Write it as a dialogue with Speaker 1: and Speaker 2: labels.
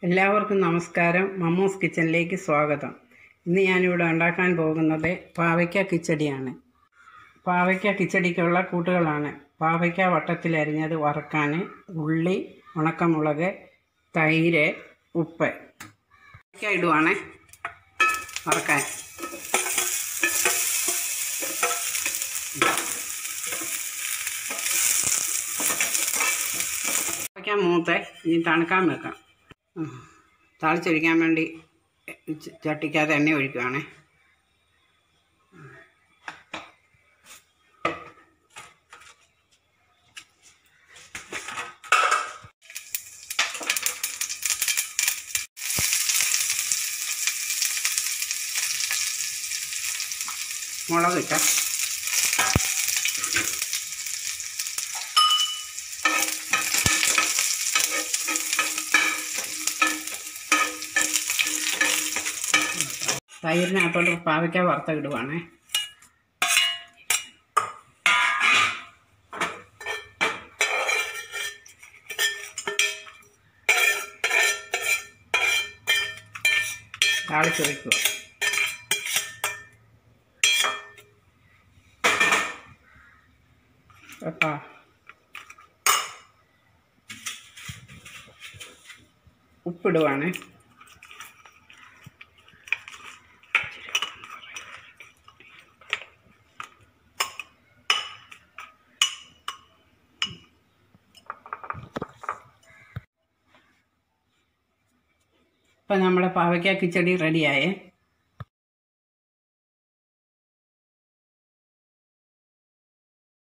Speaker 1: എല്ലാവർക്കും നമസ്കാരം മമ്മൂസ് കിച്ചണിലേക്ക് സ്വാഗതം ഇന്ന് ഞാനിവിടെ ഉണ്ടാക്കാൻ പോകുന്നത് പാവയ്ക്ക കിച്ചടിയാണ് പാവയ്ക്ക കിച്ചടിക്കുള്ള കൂട്ടുകളാണ് പാവയ്ക്ക വട്ടത്തിൽ അരിഞ്ഞത് വറക്കാൻ ഉള്ളി ഉണക്കമുളക് തൈര് ഉപ്പ് പാവയ്ക്ക ഇടുവാണ് വറക്കാൻ പാവയ്ക്ക മൂത്ത് ഇനി തണുക്കാൻ വെക്കാം ഉം. താളിച്ചൊഴിക്കാൻ വേണ്ടി ച- ചട്ടിക്കകത്ത് എണ്ണ ഒഴിക്കുവാണേ മുളക് ഇട്ട തൈരിനകത്തോട്ട് പാവയ്ക്ക വറുത്ത ഇടുവാണേ താളിച്ചൊഴിക്കുക കേട്ടോ ഉപ്പിടുവാണ് ഇപ്പം നമ്മുടെ പാവയ്ക്ക കിച്ചടി റെഡിയായേ